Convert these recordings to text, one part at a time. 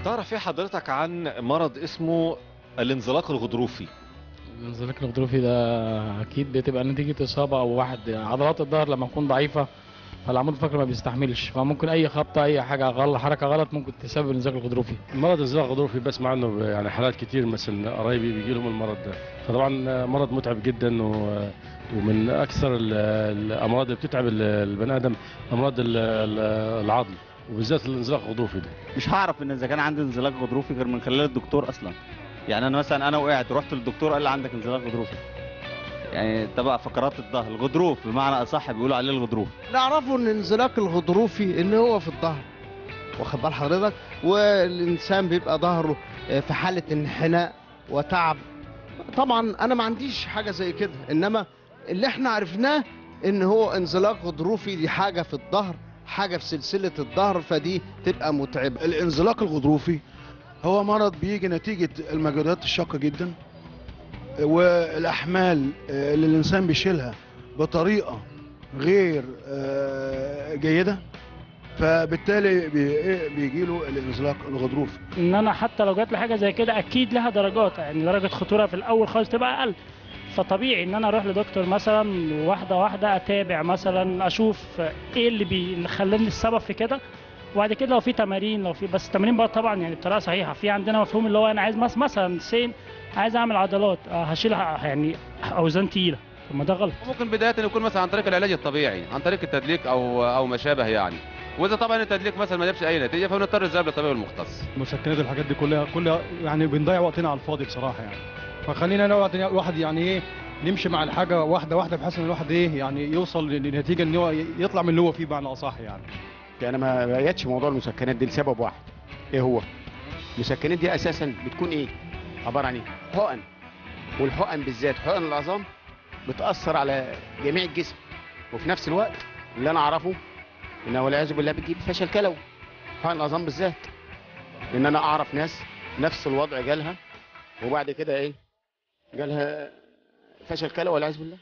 تعرف ايه حضرتك عن مرض اسمه الانزلاق الغضروفي الانزلاق الغضروفي ده اكيد بتبقى نتيجه اصابه او واحد عضلات الظهر لما تكون ضعيفه فالعمود الفقري ما بيستحملش فممكن اي خبطه اي حاجه غلط حركه غلط ممكن تسبب الانزلاق الغضروفي مرض الانزلاق الغضروفي بسمع عنه يعني حالات كتير مثلا قرايبي بيجي لهم المرض ده فطبعا مرض متعب جدا و ومن اكثر ال- الامراض اللي بتتعب ال- البني ادم امراض ال- ال- العظم وبالذات الانزلاق الغضروفي ده مش هعرف ان اذا كان عندي انزلاق غضروفي غير من خلال الدكتور اصلا يعني انا مثلا انا وقعت رحت للدكتور قال لي عندك انزلاق غضروفي يعني تبع فقرات الظهر الغضروف بمعنى اصح بيقولوا عليه الغضروف نعرفه ان الانزلاق الغضروفي ان هو في الظهر واخد بال حضرتك والانسان بيبقى ظهره آه، في حاله انحناء وتعب طبعا انا ما عنديش حاجه زي كده انما اللي احنا عرفناه ان هو انزلاق غضروفي دي حاجه في الظهر حاجه في سلسله الظهر فدي تبقى متعبه الانزلاق الغضروفي هو مرض بيجي نتيجة المجهودات الشاقة جدا والأحمال آه، اللي الإنسان بيشيلها بطريقة غير آه، جيدة فبالتالي بيجي له الانزلاق الغضروفي ان انا حتى لو جات لي حاجه زي كده اكيد لها درجات يعني درجه خطوره في الاول خالص تبقى اقل فطبيعي ان انا اروح لدكتور مثلا واحده واحده اتابع مثلا اشوف ايه اللي بيخليني السبب في كده وبعد كده لو في تمارين لو في بس التمارين بقى طبعا يعني بطريقه صحيحه في عندنا مفهوم اللي هو انا عايز مس- مثلا سين عايز اعمل عضلات آه، هشيلها يعني اوزان تقيله طب ما ده غلط ممكن بدايه يكون مثلا عن طريق العلاج الطبيعي عن طريق التدليك او او ما شابه يعني واذا طبعا التدليك مثلا ما جابش اي نتيجه فبنضطر الذهاب للطبيب المختص المسكنات الحاجات دي كلها كلها يعني بنضيع وقتنا على الفاضي بصراحه يعني فخلينا نقعد الواحد يعني ايه نمشي مع الحاجه واحده واحده بحيث ان الواحد ايه يعني يوصل لنتيجه ان هو يطلع من اللي هو فيه بمعنى اصح يعني انا ما بقيتش موضوع المسكنات دي لسبب واحد ايه هو المسكنات دي اساسا بتكون ايه عباره عن ايه حقن والحقن بالذات حقن العظام بتاثر على جميع الجسم وفي نفس الوقت اللي انا اعرفه انها والعياذ بالله بتجيب فشل كلوي حقن العظام بالذات لان انا اعرف ناس نفس الوضع جالها وبعد كده ايه جالها فشل كلوي والعياذ بالله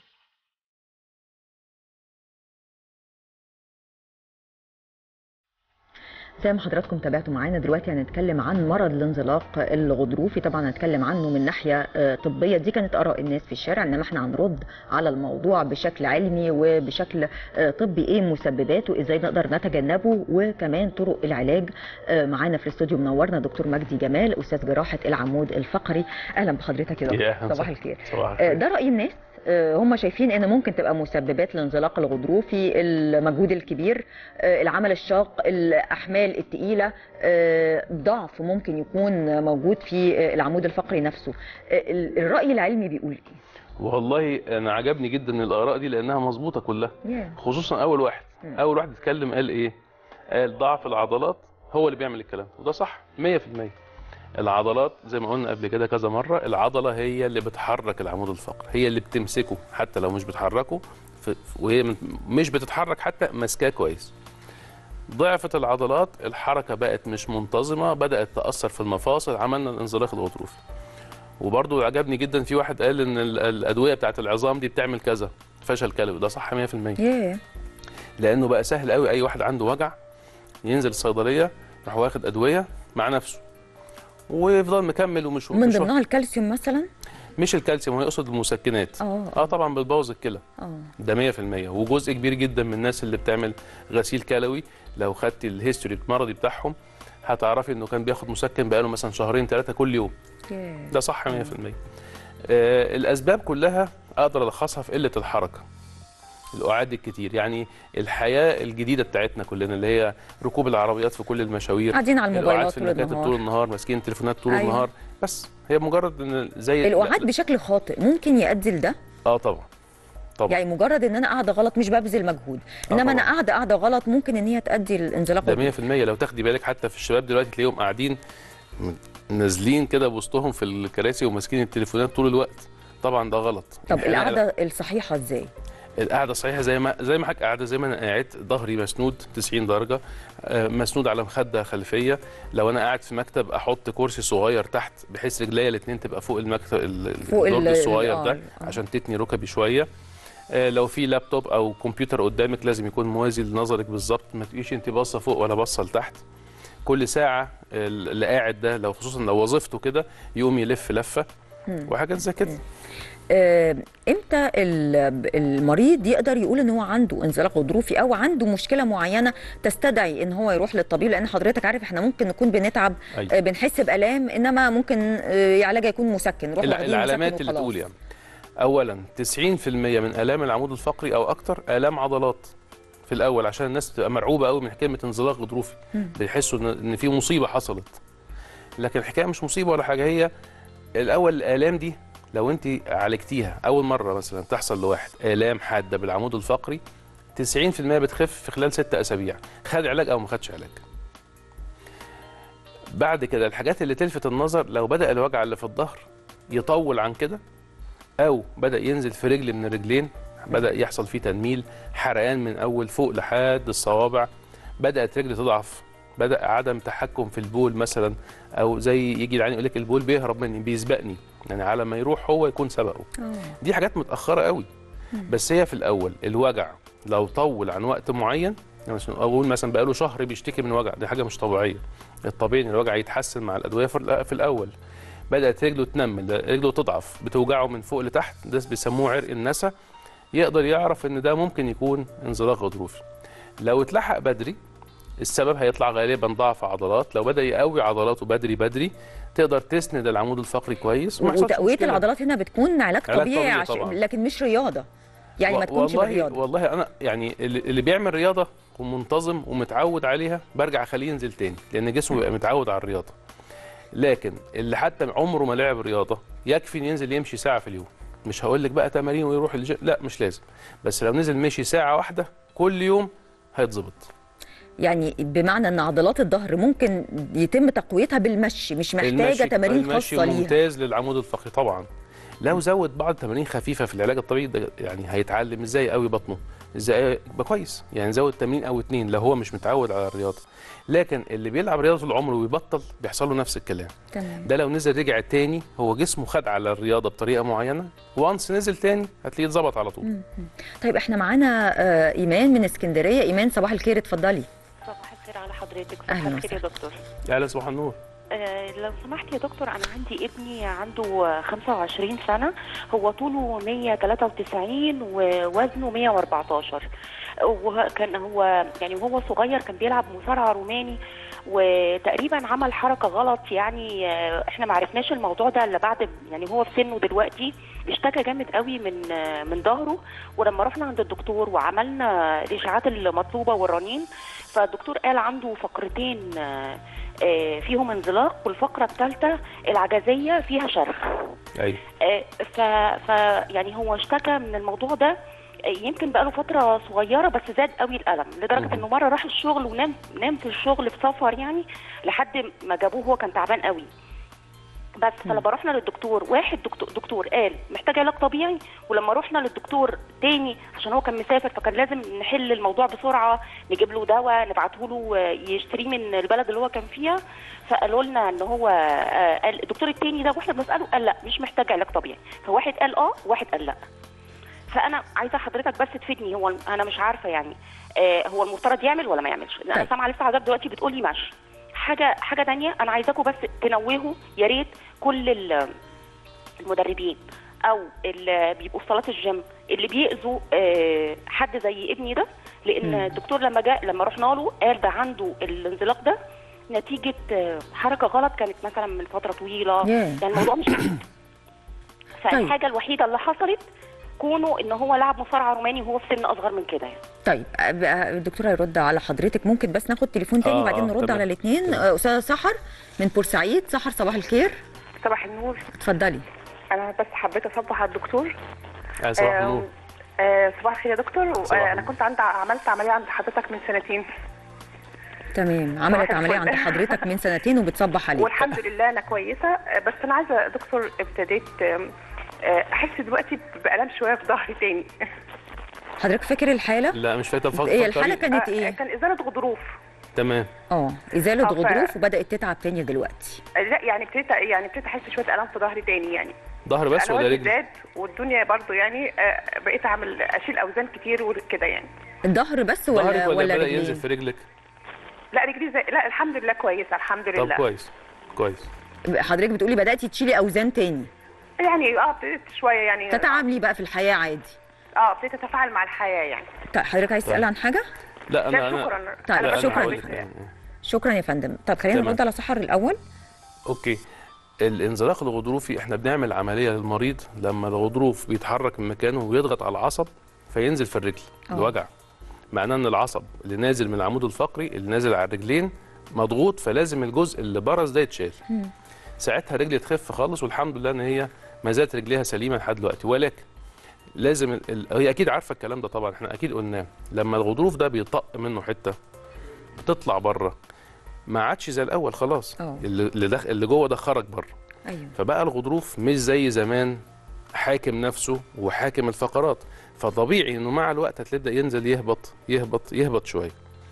زي ما حضراتكم تابعتوا معانا دلوقتي هنتكلم عن مرض الانزلاق الغضروفي طبعا هنتكلم عنه من ناحيه آه، طبيه دي كانت اراء الناس في الشارع انما احنا هنرد على الموضوع بشكل علمي وبشكل آه، طبي ايه مسبباته ازاي نقدر نتجنبه وكمان طرق العلاج آه، معانا في الاستوديو منورنا دكتور مجدي جمال استاذ جراحه العمود الفقري اهلا بحضرتك يا يا دكتور أهلاً صباح وسهلاً. الخير صباح آه، الخير ده راي الناس آه، هم شايفين ان ممكن تبقى مسببات الانزلاق الغضروفي المجهود الكبير آه، العمل الشاق الاحمال الثقيله آه، ضعف ممكن يكون موجود في آه، العمود الفقري نفسه آه، ال- الراي العلمي بيقول ايه والله انا عجبني جدا الاراء دي لانها مظبوطه كلها Yeah. خصوصا اول واحد مم. اول واحد اتكلم قال ايه قال ضعف العضلات هو اللي بيعمل الكلام وده صح 100% العضلات زي ما قلنا قبل كده كذا مره العضله هي اللي بتحرك العمود الفقري هي اللي بتمسكه حتى لو مش بتحركه ف- وهي من- مش بتتحرك حتى ماسكاه كويس ضعفت العضلات الحركه بقت مش منتظمه بدات تاثر في المفاصل عملنا الانزلاق الغضروفي وبرضو عجبني جدا في واحد قال ان ال- الادويه بتاعت العظام دي بتعمل كذا فشل كلوي ده صح 100% ياه لانه بقى سهل قوي اي واحد عنده وجع ينزل الصيدليه راح واخد ادويه مع نفسه ويفضل مكمل ومش من مش, ضمنها الكالسيوم مثلا مش الكالسيوم هو يقصد المسكنات اه اه طبعا بتبوظ الكلى اه ده 100% وجزء كبير جدا من الناس اللي بتعمل غسيل كلوي لو خدت الهيستوري المرضي بتاعهم هتعرفي انه كان بياخد مسكن بقاله مثلا شهرين ثلاثه كل يوم ياه. ده صح 100% آه الاسباب كلها اقدر الخصها في قله الحركه القعاد الكتير يعني الحياه الجديده بتاعتنا كلنا اللي هي ركوب العربيات في كل المشاوير قاعدين على القعاد الموبايلات في طول المكاتب النهار. طول النهار ماسكين التليفونات طول أيوة. النهار بس هي مجرد ان زي القعاد بشكل خاطئ ممكن يؤدي لده اه طبعا طبعا يعني مجرد ان انا قاعده غلط مش ببذل مجهود آه انما انا طبعاً. قاعده قاعده غلط ممكن ان هي تؤدي للانزلاق ده 100% لو تاخدي بالك حتى في الشباب دلوقتي تلاقيهم قاعدين م- نازلين كده بوسطهم في الكراسي وماسكين التليفونات طول الوقت طبعا ده غلط طب الحقيقة القعده الصحيحه ازاي القعده صحيحه زي ما زي ما حضرتك قاعده زي ما انا قاعد ظهري مسنود 90 درجه آه، مسنود على مخده خلفيه لو انا قاعد في مكتب احط كرسي صغير تحت بحيث رجليا الاثنين تبقى فوق المكتب ال- فوق ال- الدرج الصغير ال- ده آه، آه. عشان تتني ركبي شويه آه، لو في لابتوب او كمبيوتر قدامك لازم يكون موازي لنظرك بالظبط ما تبقيش انت باصه فوق ولا باصه لتحت كل ساعه اللي قاعد ده لو خصوصا لو وظيفته كده يقوم يلف لفه مم. وحاجات زي كده آه، امتى ال- المريض يقدر يقول ان هو عنده انزلاق غضروفي او عنده مشكله معينه تستدعي ان هو يروح للطبيب لان حضرتك عارف احنا ممكن نكون بنتعب أيوة. آه، بنحس بالام انما ممكن آه، علاجها يكون مسكن نروح الع- واخدين مسكن العلامات اللي وخلاص. تقول يعني اولا 90% من الام العمود الفقري او اكتر الام عضلات في الاول عشان الناس تبقى مرعوبه قوي من كلمه انزلاق غضروفي مم. بيحسوا ان إن في مصيبه حصلت لكن الحكايه مش مصيبه ولا حاجه هي الاول الالام دي لو انت عالجتيها اول مره مثلا تحصل لواحد الام حاده بالعمود الفقري 90% بتخف في خلال ستة اسابيع خد علاج او ما خدش علاج بعد كده الحاجات اللي تلفت النظر لو بدا الوجع اللي في الظهر يطول عن كده او بدا ينزل في رجل من الرجلين بدا يحصل فيه تنميل حرقان من اول فوق لحد الصوابع بدات رجل تضعف بدا عدم تحكم في البول مثلا او زي يجي العين يقول لك البول بيهرب مني بيسبقني يعني على ما يروح هو يكون سبقه دي حاجات متاخره قوي بس هي في الاول الوجع لو طول عن وقت معين يعني مثلا اقول مثلا بقاله شهر بيشتكي من وجع دي حاجه مش طبيعيه الطبيعي ان الوجع يتحسن مع الادويه في الأ- في الاول بدات رجله تنمل رجله تضعف بتوجعه من فوق لتحت ده بيسموه عرق النسا يقدر يعرف ان ده ممكن يكون انزلاق غضروفي لو اتلحق بدري السبب هيطلع غالبا ضعف عضلات لو بدا يقوي عضلاته بدري بدري تقدر تسند العمود الفقري كويس وما يحصلش وتقويه مشكلة. العضلات هنا بتكون علاج علاج طبيعي, طبيعي عش... طبعاً. لكن مش رياضه يعني ما و- تكونش والله بالرياضه والله انا يعني اللي اللي بيعمل رياضه ومنتظم ومتعود عليها برجع اخليه ينزل تاني لان جسمه بيبقى متعود على الرياضه لكن اللي حتى عمره ما لعب رياضه يكفي إن ينزل يمشي ساعه في اليوم مش هقول لك بقى تمارين ويروح الجيم لا مش لازم بس لو نزل مشي ساعه واحده كل يوم هيتظبط يعني بمعنى ان عضلات الظهر ممكن يتم تقويتها بالمشي مش محتاجه المشي- تمارين المشي خاصه ليها ممتاز للعمود الفقري طبعا لو زود بعض تمارين خفيفه في العلاج الطبيعي ده يعني هيتعلم ازاي يقوي بطنه ازاي يبقى كويس يعني زود تمرين او اتنين لو هو مش متعود على الرياضه لكن اللي بيلعب رياضه طول عمره ويبطل بيحصل له نفس الكلام تمام ده لو نزل رجع تاني هو جسمه خد على الرياضه بطريقه معينه وانس نزل تاني هتلاقيه اتظبط على طول مم. طيب احنا معانا آه، ايمان من اسكندريه ايمان صباح الخير اتفضلي صباح الخير على حضرتك أهلاً صباح الخير يا دكتور يا صباح النور آه لو سمحت يا دكتور انا عندي ابني عنده آه، 25 سنه هو طوله 193 ووزنه 114 وكان هو يعني وهو صغير كان بيلعب مصارعه روماني وتقريبا عمل حركه غلط يعني آه، احنا ما عرفناش الموضوع ده الا بعد يعني هو في سنه دلوقتي اشتكى جامد قوي من آه، من ظهره ولما رحنا عند الدكتور وعملنا الاشاعات المطلوبه والرنين فالدكتور قال عنده فقرتين آه، آه، فيهم انزلاق والفقره الثالثه العجزيه فيها شرخ ايوه آه، ف, ف يعني هو اشتكى من الموضوع ده آه، يمكن بقاله فتره صغيره بس زاد قوي الالم لدرجه انه مره راح الشغل ونام نام في الشغل في سفر يعني لحد ما جابوه هو كان تعبان قوي بس فلما رحنا للدكتور واحد دكتور, دكتور قال محتاج علاج طبيعي ولما رحنا للدكتور تاني عشان هو كان مسافر فكان لازم نحل الموضوع بسرعه نجيب له دواء نبعته له آه، يشتريه من البلد اللي هو كان فيها فقالوا لنا ان هو آه، قال الدكتور التاني ده واحنا بنساله قال لا مش محتاج علاج طبيعي فواحد قال اه وواحد قال لا فانا عايزه حضرتك بس تفيدني هو انا مش عارفه يعني آه هو المفترض يعمل ولا ما يعملش انا طيب. سامعه لسه حضرتك دلوقتي بتقولي ماشي حاجه حاجه تانية انا عايزاكم بس تنوهوا يا ريت كل ال- المدربين او اللي بيبقوا في صالات الجيم اللي بيأذوا آه، حد زي ابني ده لان مم. الدكتور لما جاء لما رحنا له قال ده عنده الانزلاق ده نتيجه آه، حركه غلط كانت مثلا من فتره طويله ياه. يعني الموضوع مش جديد فالحاجه الوحيده اللي حصلت كونه ان هو لعب مصارعه روماني وهو في سن اصغر من كده يعني طيب آه، بقى الدكتور هيرد على حضرتك ممكن بس ناخد تليفون تاني آه، وبعدين آه، نرد تمام. على الاثنين استاذه سحر من بورسعيد سحر صباح الخير صباح النور اتفضلي انا بس حبيت اصبح على الدكتور يا صباح آه، النور آه، صباح الخير يا دكتور صباح آه، انا كنت عند عملت عمليه عند حضرتك من سنتين تمام عملت صباح عمليه الفل. عند حضرتك من سنتين وبتصبح عليك والحمد لله انا كويسه آه، بس انا عايزه يا دكتور ابتديت آم، آه، احس دلوقتي بالام شويه في ظهري تاني حضرتك فاكر الحاله لا مش فاكر فكري. هي الحاله كانت آه، ايه كان ازاله غضروف تمام اه ازاله آه، ف- غضروف وبدات تتعب تاني دلوقتي آه، لا يعني ابتديت يعني ابتديت احس شويه الام في ظهري تاني يعني ظهر بس انا ولا وزني رجل زاد والدنيا برضو يعني آه، بقيت اعمل اشيل اوزان كتير وكده يعني الظهر بس ولا ظهرك ولا, ولا بدا رجلين؟ ينزل في رجلك لا رجلي زي لا الحمد لله كويسه الحمد طب لله كويس كويس حضرتك بتقولي بداتي تشيلي اوزان تاني يعني اه ابتديت شويه يعني تتعاملي بقى في الحياه عادي اه ابتديت اتفاعل مع الحياه يعني طيب حضرتك عايز تسال عن حاجه لا لا، انا شكراً. انا طيب، لا، أنا شكراً. هقول لك يعني. شكرا يا فندم طب خلينا تمام. نرد على سحر الاول اوكي الانزلاق الغضروفي احنا بنعمل عمليه للمريض لما الغضروف بيتحرك من مكانه ويضغط على العصب فينزل في الرجل آه. الوجع معناه ان العصب اللي نازل من العمود الفقري اللي نازل على الرجلين مضغوط فلازم الجزء اللي برز ده يتشال ساعتها رجلي تخف خالص والحمد لله ان هي ما زالت رجليها سليمه لحد دلوقتي ولكن لازم ال... ال- هي اكيد عارفه الكلام ده طبعا احنا اكيد قلناه لما الغضروف ده بيطق منه حته بتطلع بره ما عادش زي الاول خلاص اه. اللي اللي, دخ... اللي جوه ده خرج بره ايوه فبقى الغضروف مش زي زمان حاكم نفسه وحاكم الفقرات فطبيعي انه مع الوقت هتبدا ينزل يهبط يهبط يهبط شويه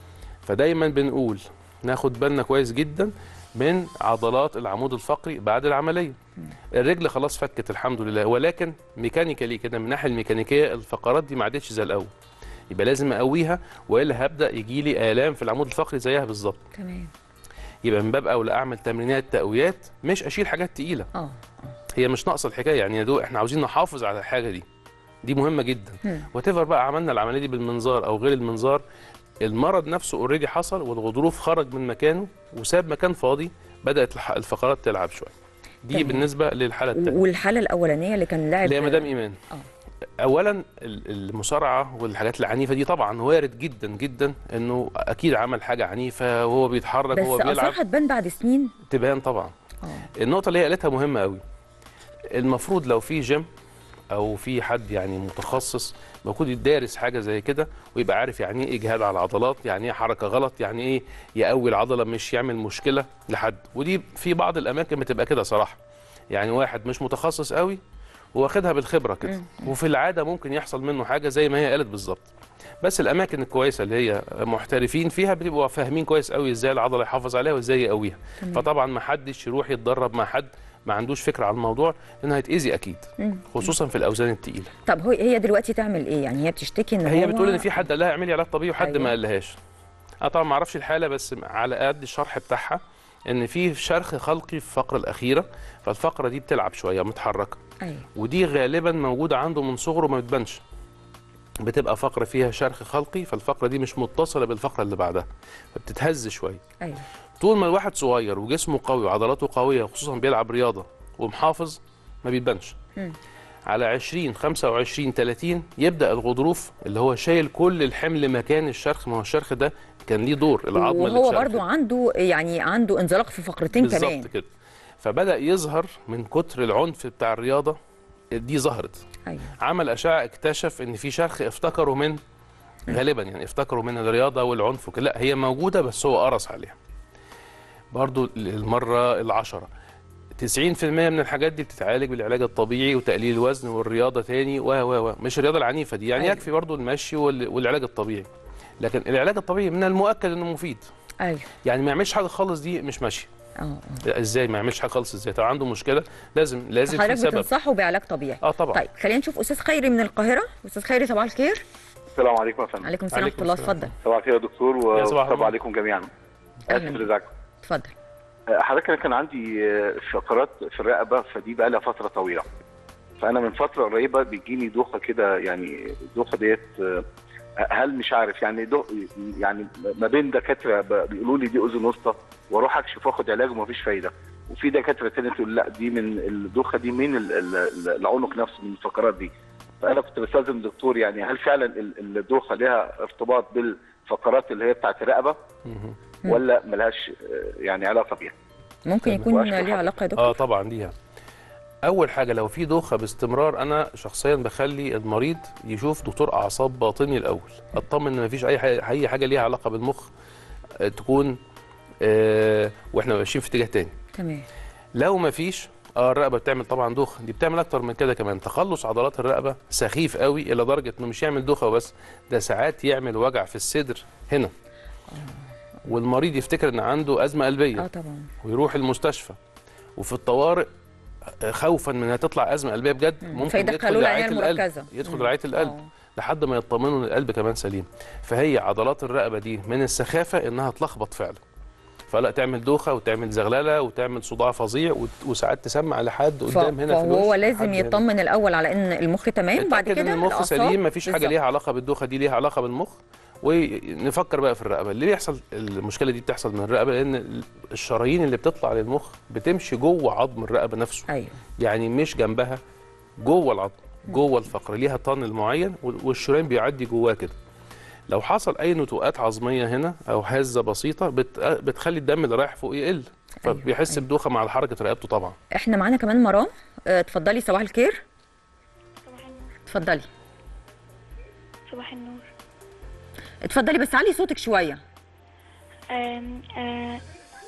فدايما بنقول ناخد بالنا كويس جدا من عضلات العمود الفقري بعد العمليه الرجل خلاص فكت الحمد لله ولكن ميكانيكالي كده من الناحيه الميكانيكيه الفقرات دي ما عادتش زي الاول يبقى لازم اقويها والا هبدا يجي لي الام في العمود الفقري زيها بالظبط تمام يبقى من باب اولى اعمل تمرينات تقويات مش اشيل حاجات تقيله اه هي مش ناقصه الحكايه يعني يا دوب احنا عاوزين نحافظ على الحاجه دي دي مهمه جدا مم. وات بقى عملنا العمليه دي بالمنظار او غير المنظار المرض نفسه اوريدي حصل والغضروف خرج من مكانه وساب مكان فاضي بدات الح- الفقرات تلعب شويه دي تمام. بالنسبه للحاله الثانيه والحاله الاولانيه اللي كان لاعب اللي هي مدام ايمان اه اولا ال- المصارعه والحاجات العنيفه دي طبعا وارد جدا جدا انه اكيد عمل حاجه عنيفه وهو بيتحرك بس وهو بيلعب اثارها تبان بعد سنين تبان طبعا اه النقطة اللي هي قالتها مهمة قوي المفروض لو في جيم أو في حد يعني متخصص المفروض يدارس حاجة زي كده ويبقى عارف يعني إيه إجهاد على العضلات يعني إيه حركة غلط يعني إيه يقوي العضلة مش يعمل مشكلة لحد ودي في بعض الأماكن بتبقى كده صراحة يعني واحد مش متخصص قوي واخدها بالخبرة كده وفي العادة ممكن يحصل منه حاجة زي ما هي قالت بالظبط بس الاماكن الكويسه اللي هي محترفين فيها بيبقوا فاهمين كويس قوي ازاي العضله يحافظ عليها وازاي يقويها تمام. فطبعا ما حدش يروح يتدرب مع حد ما عندوش فكره عن الموضوع لانه هيتاذي اكيد مم. خصوصا في الاوزان الثقيله طب هو هي دلوقتي تعمل ايه يعني هي بتشتكي ان هي هو بتقول ان في حد قال لها اعملي علاج طبيعي وحد أيوة. ما قالهاش انا طبعا ما اعرفش الحاله بس على قد الشرح بتاعها ان في شرخ خلقي في الفقره الاخيره فالفقره دي بتلعب شويه متحركه ايوه ودي غالبا موجوده عنده من صغره ما بتبانش بتبقى فقره فيها شرخ خلقي فالفقره دي مش متصله بالفقره اللي بعدها فبتتهز شويه ايوه طول ما الواحد صغير وجسمه قوي وعضلاته قويه خصوصا بيلعب رياضه ومحافظ ما بيتبانش مم. على 20 25 30 يبدا الغضروف اللي هو شايل كل الحمل مكان الشرخ ما هو الشرخ ده كان ليه دور العظمه اللي وهو اتشرخت. برضو عنده يعني عنده انزلاق في فقرتين كمان بالظبط كده فبدا يظهر من كتر العنف بتاع الرياضه دي ظهرت ايوه عمل اشعه اكتشف ان في شرخ افتكروا من غالبا يعني افتكروا من الرياضه والعنف وكده لا هي موجوده بس هو قرص عليها برضو المره العشرة 90% من الحاجات دي بتتعالج بالعلاج الطبيعي وتقليل الوزن والرياضه تاني و و و مش الرياضه العنيفه دي يعني أيوة. يكفي برضو المشي وال- والعلاج الطبيعي لكن العلاج الطبيعي من المؤكد انه مفيد ايوه يعني ما يعملش حاجه خالص دي مش ماشيه اه لا، ازاي ما يعملش حاجه خالص ازاي طبعا عنده مشكله لازم لازم في حضرتك سبب بتنصحه بعلاج طبيعي اه طبعا طيب خلينا نشوف استاذ خيري من القاهره استاذ خيري صباح الخير السلام عليكم يا فندم عليكم السلام ورحمه الله اتفضل صباح الخير يا دكتور يا صباح وصباح النور. عليكم جميعا أهلاً اسف بك. لزعجكم اتفضل آه، حضرتك انا كان عندي آه، فقرات في الرقبه فدي بقى لها فتره طويله فانا من فتره قريبه بيجيني دوخه كده يعني الدوخه ديت آه، هل مش عارف يعني دو يعني ما بين دكاتره ب- بيقولوا لي دي اذن وسطى واروح اكشف واخد علاج ومفيش فايده وفي دكاتره تانية تقول لا دي من الدوخه دي من ال- ال- العنق نفسه من الفقرات دي فانا كنت بستاذن الدكتور يعني هل فعلا ال- الدوخه لها ارتباط بالفقرات اللي هي بتاعت الرقبه مهم. ولا ملهاش آه، يعني علاقه بيها ممكن تمام. يكون وأشكر ليه علاقه يا دكتور اه طبعا ليها اول حاجه لو في دوخه باستمرار انا شخصيا بخلي المريض يشوف دكتور اعصاب باطني الاول اطمن ان مفيش اي حاجه اي حاجه ليها علاقه بالمخ آه، تكون آه واحنا ماشيين في اتجاه تاني تمام لو مفيش اه الرقبه بتعمل طبعا دوخه دي بتعمل اكتر من كده كمان تخلص عضلات الرقبه سخيف قوي الى درجه انه مش يعمل دوخه بس ده ساعات يعمل وجع في الصدر هنا والمريض يفتكر ان عنده ازمه قلبيه اه طبعا ويروح المستشفى وفي الطوارئ خوفا من انها تطلع ازمه قلبيه بجد مم. ممكن فيدخلوه يدخل العناية رعايه القلب المركزة. يدخل مم. رعايه القلب آه. لحد ما يطمنوا ان القلب كمان سليم فهي عضلات الرقبه دي من السخافه انها تلخبط فعلا فلا تعمل دوخه وتعمل زغلله وتعمل صداع فظيع وت- وساعات تسمع لحد ف- قدام هنا في الوش فهو لحد لازم هنا. يطمن الاول على ان المخ تمام بعد اتاكد كده ان المخ الأعصاب. سليم مفيش حاجه بالظبط. ليها علاقه بالدوخه دي ليها علاقه بالمخ ونفكر بقى في الرقبه اللي بيحصل المشكله دي بتحصل من الرقبه لان الشرايين اللي بتطلع للمخ بتمشي جوه عظم الرقبه نفسه ايوه يعني مش جنبها جوه العظم جوه الفقره ليها طن معين وال- والشريان بيعدي جواه كده لو حصل اي نتوءات عظميه هنا او هزه بسيطه بت... بتخلي الدم اللي رايح فوق يقل فبيحس بدوخه مع حركه رقبته طبعا احنا معانا كمان مرام اه، اتفضلي صباح الخير اتفضلي صباح النور اتفضلي بس علي صوتك شويه آم، آه،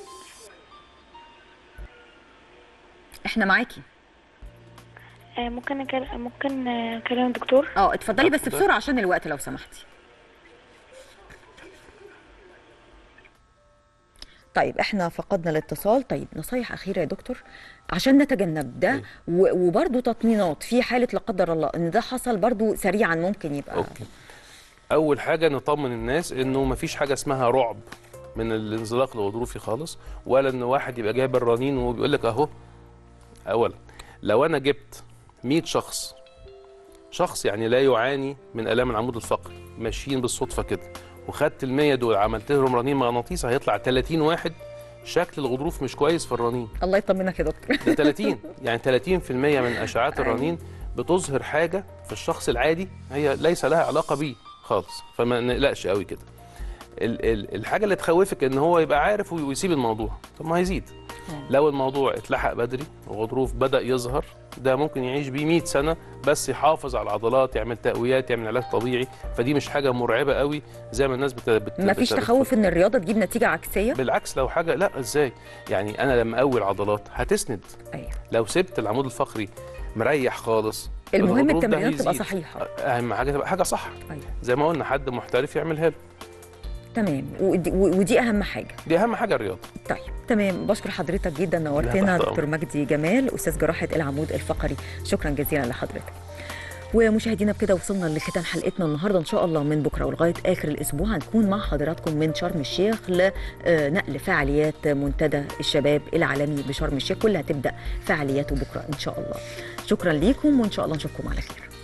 احنا معاكي آه، ممكن أكل... ممكن آه، اكلم الدكتور اه اتفضلي بس بسرعه عشان الوقت لو سمحتي طيب احنا فقدنا الاتصال طيب نصايح اخيره يا دكتور عشان نتجنب ده و- وبرضه تطمينات في حاله لا قدر الله ان ده حصل برضه سريعا ممكن يبقى اوكي اول حاجه نطمن الناس انه مفيش حاجه اسمها رعب من الانزلاق الغضروفي خالص ولا ان واحد يبقى جايب الرنين وبيقول لك اهو اولا لو انا جبت 100 شخص شخص يعني لا يعاني من الام العمود الفقري ماشيين بالصدفه كده وخدت ال 100 دول عملت لهم رنين مغناطيسي هيطلع 30 واحد شكل الغضروف مش كويس في الرنين الله يطمنك يا دكتور ده 30 يعني 30% من اشعات الرنين بتظهر حاجه في الشخص العادي هي ليس لها علاقه بيه خالص فما نقلقش قوي كده ال- ال- الحاجه اللي تخوفك ان هو يبقى عارف وي- ويسيب الموضوع طب ما هيزيد لو الموضوع اتلحق بدري وغضروف بدا يظهر ده ممكن يعيش بيه 100 سنه بس يحافظ على العضلات يعمل تقويات يعمل علاج طبيعي فدي مش حاجه مرعبه قوي زي ما الناس بت... بت... مفيش بت- تخوف ان الرياضه تجيب نتيجه عكسيه بالعكس لو حاجه لا ازاي يعني انا لما اقوي العضلات هتسند أيوة. لو سبت العمود الفقري مريح خالص المهم الغضروف ده التمرينات تبقى هيزيد. صحيحه اهم حاجه تبقى حاجه صح أيوة. زي ما قلنا حد محترف يعملها له تمام ودي, ودي اهم حاجه دي اهم حاجه الرياضه طيب تمام بشكر حضرتك جدا لا، نورتنا تحت دكتور مجدي جمال استاذ جراحه العمود الفقري شكرا جزيلا لحضرتك ومشاهدينا بكده وصلنا لختام حلقتنا النهارده ان شاء الله من بكره ولغايه اخر الاسبوع هنكون مع حضراتكم من شرم الشيخ لنقل فعاليات منتدى الشباب العالمي بشرم الشيخ كلها تبدا فعالياته بكره ان شاء الله شكرا ليكم وان شاء الله نشوفكم على خير